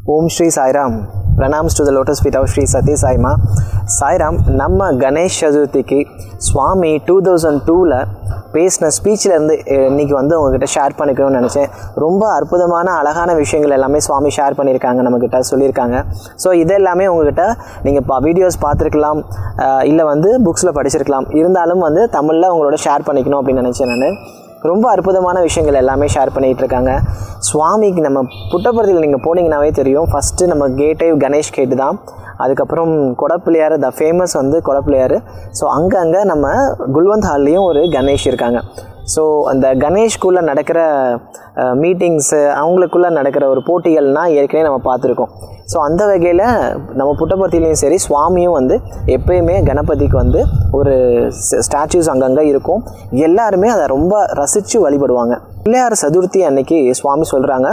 Om Sri Sairam pranams to the lotus feet of Sri Sathya சாய்மா சாய்ராம் நம்ம கணேஷ் சதுர்த்திக்கு சுவாமி டூ தௌசண்ட் டூவில் பேசின ஸ்பீச்சிலேருந்து இன்னைக்கு வந்து உங்ககிட்ட ஷேர் பண்ணிக்கணும்னு நினச்சேன் ரொம்ப அற்புதமான அழகான விஷயங்கள் எல்லாமே சுவாமி ஷேர் பண்ணியிருக்காங்க நம்மக்கிட்ட சொல்லியிருக்காங்க ஸோ இதெல்லாமே உங்ககிட்ட நீங்கள் பா வீடியோஸ் பார்த்துருக்கலாம் இல்லை வந்து புக்ஸில் படிச்சிருக்கலாம் இருந்தாலும் வந்து தமிழில் உங்களோட ஷேர் பண்ணிக்கணும் அப்படின்னு நினச்சேன் நான் ரொம்ப அற்புதமான விஷயங்கள் எல்லாமே ஷேர் பண்ணிகிட்டு இருக்காங்க சுவாமிக்கு நம்ம புட்டபுரத்தில் நீங்கள் போனீங்கன்னாவே தெரியும் ஃபஸ்ட்டு நம்ம கேட்டே கணேஷ் கேட்டு தான் அதுக்கப்புறம் கொடப்பிள்ளையார் த ஃபேமஸ் வந்து கொடப்பிள்ளையார் ஸோ அங்கங்கே நம்ம குல்வந்த் ஹால்லையும் ஒரு கணேஷ் இருக்காங்க ஸோ அந்த கணேஷ்குள்ளே நடக்கிற மீட்டிங்ஸு அவங்களுக்குள்ளே நடக்கிற ஒரு போட்டிகள்னால் ஏற்கனவே நம்ம பார்த்துருக்கோம் ஸோ அந்த வகையில் நம்ம புட்டபர்த்திலையும் சரி சுவாமியும் வந்து எப்பயுமே கணபதிக்கு வந்து ஒரு ஸ்டாச்சூஸ் அங்கங்கே இருக்கும் எல்லாருமே அதை ரொம்ப ரசித்து வழிபடுவாங்க பிள்ளையார் சதுர்த்தி அன்னைக்கு சுவாமி சொல்கிறாங்க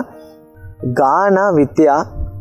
கானா வித்யா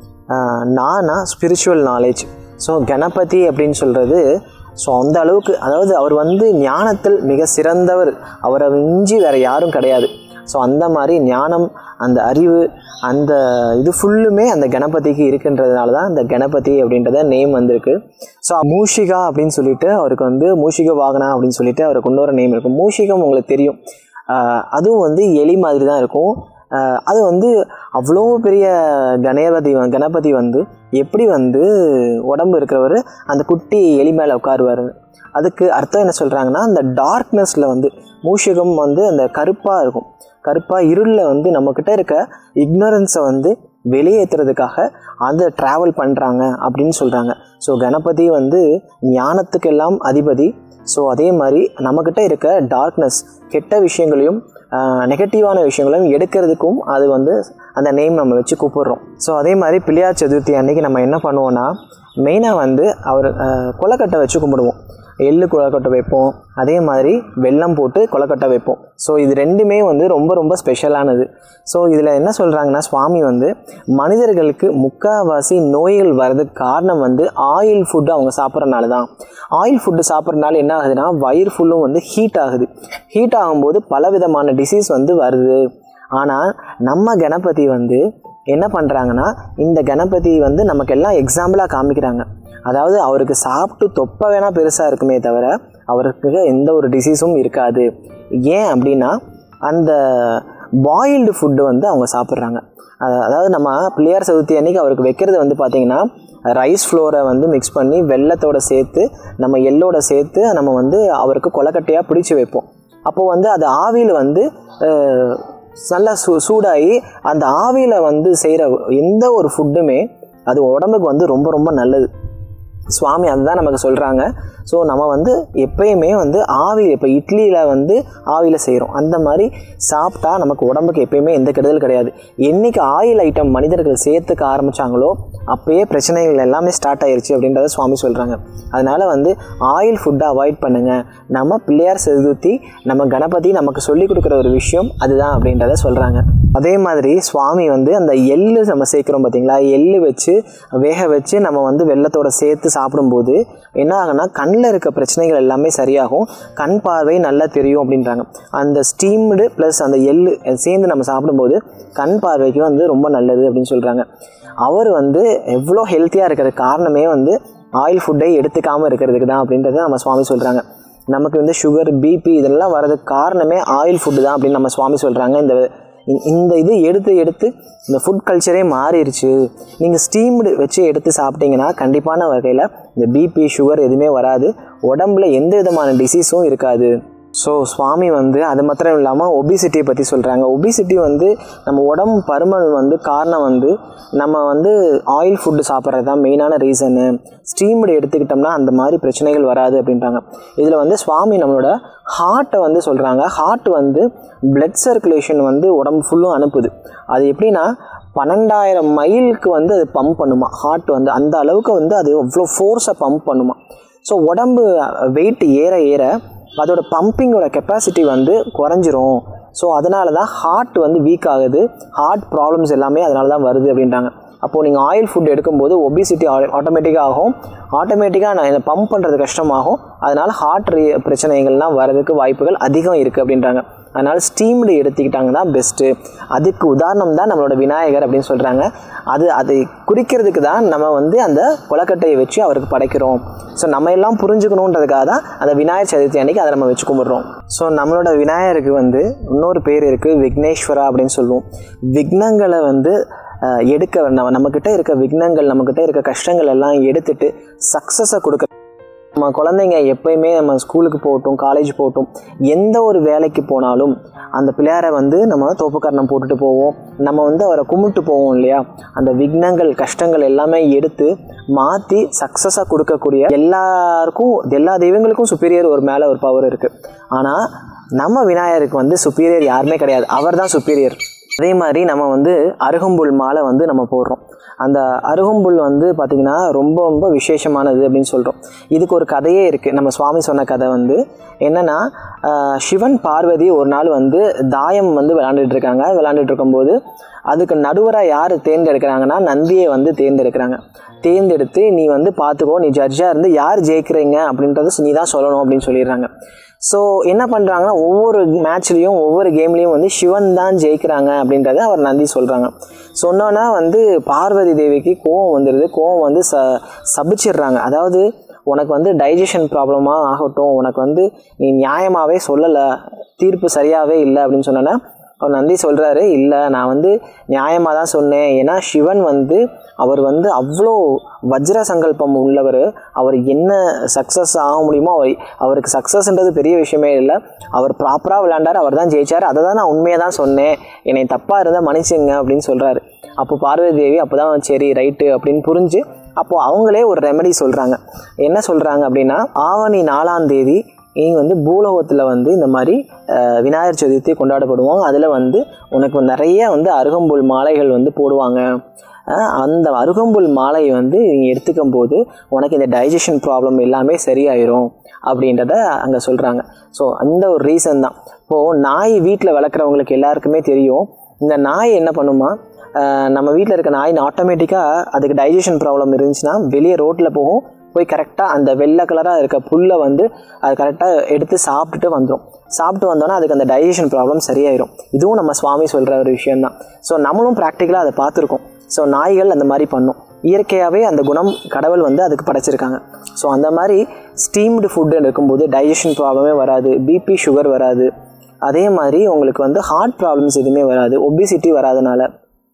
நானா ஸ்பிரிச்சுவல் நாலேஜ் ஸோ கணபதி அப்படின்னு சொல்கிறது ஸோ அந்த அளவுக்கு அதாவது அவர் வந்து ஞானத்தில் மிக சிறந்தவர் அவரை மிஞ்சி வேறு யாரும் கிடையாது ஸோ அந்த மாதிரி ஞானம் அந்த அறிவு அந்த இது ஃபுல்லுமே அந்த கணபதிக்கு இருக்குன்றதுனால தான் அந்த கணபதி அப்படின்றத நேம் வந்திருக்கு ஸோ மூஷிகா அப்படின்னு சொல்லிட்டு அவருக்கு வந்து மூஷிக வாகனா அப்படின்னு சொல்லிட்டு அவருக்கு இன்னொரு நேம் இருக்கும் மூஷிகம் உங்களுக்கு தெரியும் ஆஹ் அதுவும் வந்து எலி மாதிரி தான் இருக்கும் ஆஹ் அது வந்து அவ்வளோ பெரிய கணபதி வ- கணபதி வந்து எப்படி வந்து உடம்பு இருக்கிறவர் அந்த குட்டி எலி மேலே உட்காருவார் அதுக்கு அர்த்தம் என்ன சொல்கிறாங்கன்னா அந்த டார்க்னஸில் வந்து மூஷிகம் வந்து அந்த கருப்பாக இருக்கும் கருப்பாக இருளில் வந்து நம்மக்கிட்ட இருக்க இக்னரன்ஸை வந்து வெளியேற்றுறதுக்காக அதை ட்ராவல் பண்ணுறாங்க அப்படின்னு சொல்கிறாங்க ஸோ கணபதி வந்து ஞானத்துக்கெல்லாம் அதிபதி ஸோ அதே மாதிரி நம்மக்கிட்ட இருக்க டார்க்னஸ் கெட்ட விஷயங்களையும் நெகட்டிவான விஷயங்களையும் எடுக்கிறதுக்கும் அது வந்து அந்த நேம் நம்ம வச்சு கூப்பிடுறோம் ஸோ அதே மாதிரி பிள்ளையார் சதுர்த்தி அன்னைக்கு நம்ம என்ன பண்ணுவோன்னா மெயினாக வந்து அவர் அஹ், கொலக்கட்டை வச்சு கும்பிடுவோம் எள்ளு கொலக்கட்டை வைப்போம் அதே மாதிரி வெல்லம் போட்டு கொலக்கட்டை வைப்போம் ஸோ இது ரெண்டுமே வந்து ரொம்ப ரொம்ப ஸ்பெஷலானது ஸோ இதில் என்ன சொல்கிறாங்கன்னா சுவாமி வந்து மனிதர்களுக்கு முக்கால்வாசி நோய்கள் வர்றதுக்கு காரணம் வந்து ஆயில் ஃபுட்டு அவங்க சாப்பிட்றனால தான் ஆயில் ஃபுட்டு சாப்பிட்றனால என்ன ஆகுதுன்னா வயிறு ஃபுல்லும் வந்து ஹீட் ஆகுது ஹீட் ஆகும்போது பலவிதமான டிசீஸ் வந்து வருது ஆனால் நம்ம கணபதி வந்து என்ன பண்ணுறாங்கன்னா இந்த கணபதி வந்து நமக்கு எல்லாம் எக்ஸாம்பிளாக காமிக்கிறாங்க அதாவது அவருக்கு சாப்பிட்டு தொப்பை வேணால் பெருசாக இருக்குமே தவிர அவருக்கு எந்த ஒரு டிசீஸும் இருக்காது ஏன் அப்படின்னா அந்த பாயில்டு ஃபுட்டு வந்து அவங்க சாப்பிட்றாங்க அஹ் அதாவது நம்ம பிள்ளையார் சதுர்த்தி அன்னைக்கு அவருக்கு வைக்கிறது வந்து பார்த்திங்கன்னா ரைஸ் ஃப்ளோரை வந்து மிக்ஸ் பண்ணி வெள்ளத்தோட சேர்த்து நம்ம எள்ளோட சேர்த்து நம்ம வந்து அவருக்கு கொலக்கட்டையாக பிடிச்சி வைப்போம் அப்போது வந்து அது ஆவியில் வந்து அஹ், நல்லா சூ சூடாகி அந்த ஆவியில் வந்து செய்கிற எந்த ஒரு ஃபுட்டுமே அது உடம்புக்கு வந்து ரொம்ப ரொம்ப நல்லது சுவாமி அதுதான் நமக்கு சொல்கிறாங்க ஸோ நம்ம வந்து எப்பயுமே வந்து ஆவி இப்போ இட்லியில் வந்து ஆவியில் செய்கிறோம் அந்த மாதிரி சாப்பிட்டா நமக்கு உடம்புக்கு எப்பயுமே எந்த கெடுதல் கிடையாது என்னைக்கு ஆயில் ஐட்டம் மனிதர்கள் சேர்த்துக்க ஆரம்பித்தாங்களோ அப்பயே பிரச்சனைகள் எல்லாமே ஸ்டார்ட் ஆயிருச்சு அப்படின்றத சுவாமி சொல்கிறாங்க அதனால் வந்து ஆயில் ஃபுட்டை அவாய்ட் பண்ணுங்கள் நம்ம பிள்ளையார் சதுர்த்தி நம்ம கணபதி நமக்கு சொல்லி கொடுக்குற ஒரு விஷயம் அதுதான் அப்படின்றத சொல்கிறாங்க அதே மாதிரி சுவாமி வந்து அந்த எள்ளு நம்ம சேர்க்குறோம் பார்த்தீங்களா எள்ளு வச்சு வேக வச்சு நம்ம வந்து வெள்ளத்தோட சேர்த்து சாப்பிடும்போது என்ன ஆகும்னா கண்ணில் இருக்க பிரச்சனைகள் எல்லாமே சரியாகும் கண் பார்வை நல்லா தெரியும் அப்படின்றாங்க அந்த ஸ்டீம்டு ப்ளஸ் அந்த எள்ளு சேர்ந்து நம்ம சாப்பிடும்போது கண் பார்வைக்கு வந்து ரொம்ப நல்லது அப்படின்னு சொல்கிறாங்க அவர் வந்து எவ்வளோ ஹெல்த்தியாக இருக்கிறதுக்கு காரணமே வந்து ஆயில் ஃபுட்டை எடுத்துக்காமல் இருக்கிறதுக்கு தான் அப்படின்றத நம்ம சுவாமி சொல்கிறாங்க நமக்கு வந்து சுகர் பிபி இதெல்லாம் வர்றதுக்கு காரணமே ஆயில் ஃபுட்டு தான் அப்படின்னு நம்ம சுவாமி சொல்கிறாங்க இந்த இ- இந்த இது எடுத்து எடுத்து இந்த ஃபுட் கல்ச்சரே மாறிடுச்சு நீங்கள் ஸ்டீம்டு வச்சு எடுத்து சாப்பிட்டீங்கன்னா கண்டிப்பான வகையில் இந்த பிபி சுகர் எதுவுமே வராது உடம்புல எந்த விதமான டிசீஸும் இருக்காது ஸோ சுவாமி வந்து அது மாத்திரம் இல்லாமல் ஒபிசிட்டியை பற்றி சொல்கிறாங்க ஒபிசிட்டி வந்து நம்ம உடம்பு பருமன் வந்து காரணம் வந்து நம்ம வந்து ஆயில் ஃபுட்டு சாப்பிட்றது தான் மெயினான ரீசனு ஸ்டீம்டு எடுத்துக்கிட்டோம்னா அந்த மாதிரி பிரச்சனைகள் வராது அப்படின்றாங்க இதில் வந்து சுவாமி நம்மளோட ஹார்ட்டை வந்து சொல்கிறாங்க ஹார்ட் வந்து blood சர்க்குலேஷன் வந்து உடம்பு ஃபுல்லும் அனுப்புது அது எப்படின்னா பன்னெண்டாயிரம் மைலுக்கு வந்து அது பம்ப் பண்ணுமா ஹார்ட் வந்து அந்த அளவுக்கு வந்து அது அவ்வளோ ஃபோர்ஸை பம்ப் பண்ணுமா ஸோ உடம்பு வெயிட் ஏற ஏற அதோட பம்பிங்கோட கெப்பாசிட்டி வந்து குறைஞ்சிரும் ஸோ அதனால தான் ஹார்ட் வந்து வீக் ஆகுது ஹார்ட் ப்ராப்ளம்ஸ் எல்லாமே அதனால தான் வருது அப்படின்றாங்க அப்போது நீங்கள் ஆயில் ஃபுட் எடுக்கும்போது ஒபிசிட்டி ஆட்டோமேட்டிக்காக ஆகும் ஆட்டோமேட்டிக்காக நான் இதை பம்ப் பண்ணுறது கஷ்டமாகும் அதனால் ஹார்ட் பிரச்சனைகள்லாம் வரதுக்கு வாய்ப்புகள் அதிகம் இருக்குது அப்படின்றாங்க அதனால் ஸ்டீம்டு எடுத்துக்கிட்டாங்க தான் பெஸ்ட்டு அதுக்கு உதாரணம் தான் நம்மளோட விநாயகர் அப்படின்னு சொல்கிறாங்க அது அதை குறிக்கிறதுக்கு தான் நம்ம வந்து அந்த கொலக்கட்டையை வச்சு அவருக்கு படைக்கிறோம் ஸோ நம்ம எல்லாம் புரிஞ்சுக்கணுன்றதுக்காக தான் அந்த விநாயகர் சதுர்த்தி அன்னைக்கு அதை நம்ம வச்சு கும்பிட்றோம் ஸோ நம்மளோட விநாயகருக்கு வந்து இன்னொரு பேர் இருக்குது விக்னேஸ்வரா அப்படின்னு சொல்லுவோம் விக்னங்களை வந்து அஹ், எடுக்க நம்ம நம்மக்கிட்ட இருக்க விக்னங்கள் நம்மக்கிட்ட இருக்க கஷ்டங்கள் எல்லாம் எடுத்துட்டு சக்ஸஸை கொடுக்க நம்ம குழந்தைங்க எப்பயுமே நம்ம ஸ்கூலுக்கு போகட்டும் காலேஜ் போகட்டும் எந்த ஒரு வேலைக்கு போனாலும் அந்த பிள்ளையாரை வந்து நம்ம தோப்புக்கரணம் போட்டுட்டு போவோம் நம்ம வந்து அவரை கும்பிட்டு போவோம் இல்லையா அந்த விக்னங்கள் கஷ்டங்கள் எல்லாமே எடுத்து மாற்றி சக்ஸஸாக கொடுக்கக்கூடிய எல்லாருக்கும் எல்லா தெய்வங்களுக்கும் சுப்பீரியர் ஒரு மேலே ஒரு பவர் இருக்குது ஆனால் நம்ம விநாயகருக்கு வந்து சுப்பீரியர் யாருமே கிடையாது அவர் தான் சுப்பீரியர் அதே மாதிரி நம்ம வந்து அருகம்புல் மாலை வந்து நம்ம போடுறோம் அந்த அருகம்புல் வந்து பார்த்திங்கன்னா ரொம்ப ரொம்ப விசேஷமானது அப்படின்னு சொல்கிறோம் இதுக்கு ஒரு கதையே இருக்குது நம்ம சுவாமி சொன்ன கதை வந்து என்னென்னா சிவன் பார்வதி ஒரு நாள் வந்து தாயம் வந்து விளாண்டுட்டு இருக்காங்க விளாண்டுட்டு இருக்கும்போது அதுக்கு நடுவராக யார் தேர்ந்தெடுக்கிறாங்கன்னா நந்தியை வந்து தேர்ந்தெடுக்கிறாங்க தேர்ந்தெடுத்து நீ வந்து பார்த்துக்கோ நீ ஜட்ஜாக இருந்து யார் ஜெயிக்கிறீங்க அப்படின்றத நீ தான் சொல்லணும் அப்படின்னு சொல்லிடுறாங்க ஸோ என்ன பண்ணுறாங்கன்னா ஒவ்வொரு மேட்ச்லேயும் ஒவ்வொரு கேம்லேயும் வந்து சிவன் தான் ஜெயிக்கிறாங்க அப்படின்றத அவர் நந்தி சொல்கிறாங்க சொன்னோன்னா வந்து பார்வதி தேவிக்கு கோவம் வந்துடுது கோவம் வந்து ச சபிச்சிடுறாங்க அதாவது உனக்கு வந்து டைஜஷன் ப்ராப்ளமாக ஆகட்டும் உனக்கு வந்து நீ நியாயமாகவே சொல்லலை தீர்ப்பு சரியாகவே இல்லை அப்படின்னு சொன்னோன்னா அவர் நந்தி சொல்கிறாரு இல்லை நான் வந்து நியாயமாக தான் சொன்னேன் ஏன்னா சிவன் வந்து அவர் வந்து அவ்வளோ வஜ்ர சங்கல்பம் உள்ளவர் அவர் என்ன சக்ஸஸ் ஆக முடியுமோ அவர் அவருக்கு சக்ஸஸ்ன்றது பெரிய விஷயமே இல்லை அவர் ப்ராப்பராக விளையாண்டார் அவர் தான் ஜெயிச்சார் அதை தான் நான் உண்மையாக தான் சொன்னேன் என்னை தப்பாக இருந்தால் மன்னிச்சுங்க அப்படின்னு சொல்கிறாரு அப்போ பார்வதி தேவி அப்போ தான் சரி ரைட்டு அப்படின்னு புரிஞ்சு அப்போது அவங்களே ஒரு ரெமெடி சொல்கிறாங்க என்ன சொல்கிறாங்க அப்படின்னா ஆவணி நாலாம் தேதி இங்கே வந்து பூலோகத்தில் வந்து இந்த மாதிரி அஹ், விநாயகர் சதுர்த்தி கொண்டாடப்படுவோம் அதில் வந்து உனக்கு நிறைய வந்து அருகம்புல் மாலைகள் வந்து போடுவாங்க அஹ், அந்த அருகம்புல் மாலையை வந்து நீ எடுத்துக்கும் போது உனக்கு இந்த டைஜஷன் ப்ராப்ளம் எல்லாமே சரியாயிரும் அப்படின்றத அங்கே சொல்கிறாங்க ஸோ அந்த ஒரு ரீசன் தான் இப்போது நாய் வீட்டில் வளர்க்குறவங்களுக்கு எல்லாருக்குமே தெரியும் இந்த நாய் என்ன பண்ணுமா அஹ், நம்ம வீட்டில் இருக்க நாய் ஆட்டோமேட்டிக்காக அதுக்கு டைஜஷன் ப்ராப்ளம் இருந்துச்சுன்னா வெளியே ரோட்டில் போகும் போய் கரெக்டாக அந்த வெள்ளை கலராக இருக்க புல்லை வந்து அது கரெக்டாக எடுத்து சாப்பிட்டுட்டு வந்துடும் சாப்பிட்டு வந்தோன்னா அதுக்கு அந்த டைஜஷன் ப்ராப்ளம் சரியாயிரும் இதுவும் நம்ம சுவாமி சொல்கிற ஒரு விஷயம்தான் ஸோ நம்மளும் ப்ராக்டிக்கலாக அதை பார்த்துருக்கோம் ஸோ நாய்கள் அந்த மாதிரி பண்ணும் இயற்கையாகவே அந்த குணம் கடவுள் வந்து அதுக்கு படைச்சிருக்காங்க ஸோ அந்த மாதிரி ஸ்டீம்டு ஃபுட்டு இருக்கும்போது டைஜஷன் ப்ராப்ளமே வராது பிபி சுகர் வராது அதே மாதிரி உங்களுக்கு வந்து ஹார்ட் ப்ராப்ளம்ஸ் எதுவுமே வராது ஒபிசிட்டி வராதனால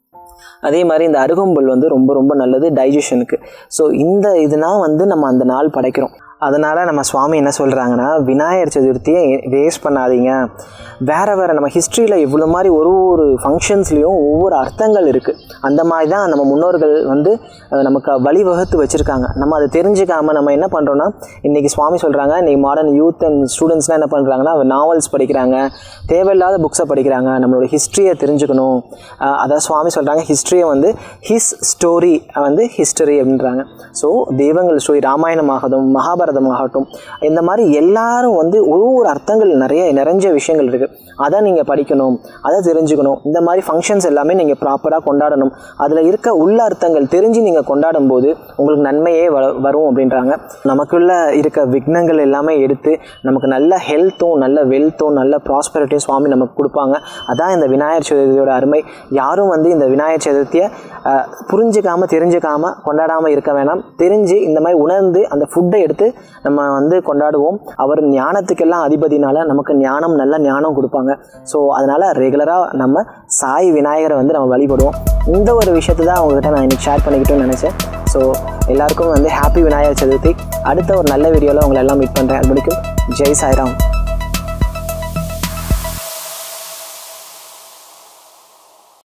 அதே மாதிரி இந்த அருகம்புல் வந்து ரொம்ப ரொம்ப நல்லது டைஜஷனுக்கு ஸோ இந்த இதுனா வந்து நம்ம அந்த நாள் படைக்கிறோம் அதனால் நம்ம சுவாமி என்ன சொல்கிறாங்கன்னா விநாயகர் சதுர்த்தியை வேஸ்ட் பண்ணாதீங்க வேறு வேறு நம்ம ஹிஸ்ட்ரியில் இவ்வளோ மாதிரி ஒரு ஒரு ஃபங்க்ஷன்ஸ்லேயும் ஒவ்வொரு அர்த்தங்கள் இருக்குது அந்த மாதிரி தான் நம்ம முன்னோர்கள் வந்து அஹ், நமக்கு வழிவகுத்து வச்சுருக்காங்க நம்ம அதை தெரிஞ்சுக்காம நம்ம என்ன பண்ணுறோன்னா இன்றைக்கி சுவாமி சொல்கிறாங்க இன்றைக்கி மாடர்ன் யூத் அண்ட் ஸ்டூடெண்ட்ஸ்லாம் என்ன பண்ணுறாங்கன்னா நாவல்ஸ் படிக்கிறாங்க தேவையில்லாத புக்ஸை படிக்கிறாங்க நம்மளோட ஹிஸ்ட்ரியை தெரிஞ்சுக்கணும் அஹ், அதான் சுவாமி சொல்கிறாங்க ஹிஸ்ட்ரியை வந்து ஹிஸ் ஸ்டோரி வந்து ஹிஸ்டரி அப்படின்றாங்க ஸோ தெய்வங்கள் ஸ்டோரி ராமாயணமாகட்டும் மகாபாரதமாகட்டும் இந்த மாதிரி எல்லாரும் வந்து ஒரு ஒரு அர்த்தங்கள் நிறைய நிறைஞ்ச விஷயங்கள் இருக்குது அதை நீங்கள் படிக்கணும் அதை தெரிஞ்சுக்கணும் இந்த மாதிரி ஃபங்க்ஷன்ஸ் எல்லாமே நீங்கள் ப்ராப்பராக கொண்டாடணும் அதில் இருக்க உள்ள அர்த்தங்கள் தெரிஞ்சு நீங்கள் கொண்டாடும் போது உங்களுக்கு நன்மையே வ வரும் அப்படின்றாங்க நமக்குள்ள இருக்க விக்னங்கள் எல்லாமே எடுத்து நமக்கு நல்ல ஹெல்த்தும் நல்ல வெல்த்தும் நல்ல ப்ராஸ்பரிட்டியும் சுவாமி நமக்கு கொடுப்பாங்க அதான் இந்த விநாயகர் சதுர்த்தியோட அருமை யாரும் வந்து இந்த விநாயகர் சதுர்த்தியை அஹ், புரிஞ்சுக்காம தெரிஞ்சுக்காம கொண்டாடாமல் இருக்க வேணாம் தெரிஞ்சு இந்த மாதிரி உணர்ந்து அந்த ஃபுட்டை எடுத்து நம்ம வந்து கொண்டாடுவோம் அவர் ஞானத்துக்கெல்லாம் அதிபதினால நமக்கு ஞானம் நல்ல ஞானம் கொடுப்பாங்க ஸோ அதனால் ரெகுலராக நம்ம சாய் விநாயகரை வந்து நம்ம வழிபடுவோம் இந்த ஒரு விஷயத்தை தான் உங்ககிட்ட நான் இன்னைக்கு ஷேர் பண்ணிக்கிட்டோம்னு நினச்சேன் ஸோ எல்லாருக்கும் வந்து ஹாப்பி விநாயகர் சதுர்த்தி அடுத்த ஒரு நல்ல வீடியோவில் உங்களை எல்லாம் மீட் பண்ணுறேன் அது முடிக்கும் ஜெய் சாய்ராம்